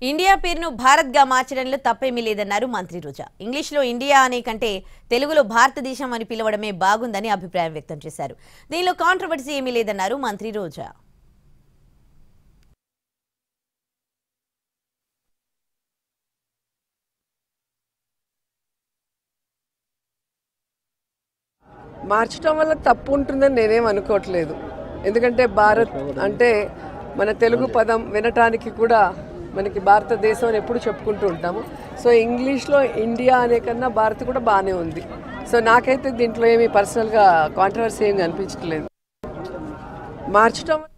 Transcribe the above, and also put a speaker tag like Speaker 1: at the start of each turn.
Speaker 1: India పేరును భారత్గా మార్చడంలో తప్పేమీ లేదన్నారు మంత్రి రోజా ఇంగ్లీష్లో ఇండియా అనే కంటే తెలుగులో భారతదేశం అని పిలవడమే బాగుందని అభిప్రాయం వ్యక్తం చేశారు దీనిలో కాంట్రవర్సీ ఏమీ లేదన్నారు మంత్రి రోజా
Speaker 2: మార్చడం వల్ల తప్పు ఉంటుందని నేనేం అనుకోవట్లేదు ఎందుకంటే భారత్ అంటే మన తెలుగు పదం వినటానికి కూడా మనకి భారతదేశం అని ఎప్పుడు చెప్పుకుంటూ ఉంటాము సో ఇంగ్లీష్లో ఇండియా అనే కన్నా భారత్ కూడా బాగానే ఉంది సో నాకైతే దీంట్లో ఏమీ పర్సనల్గా కాంట్రవర్సీ ఏమి అనిపించట్లేదు మార్చడం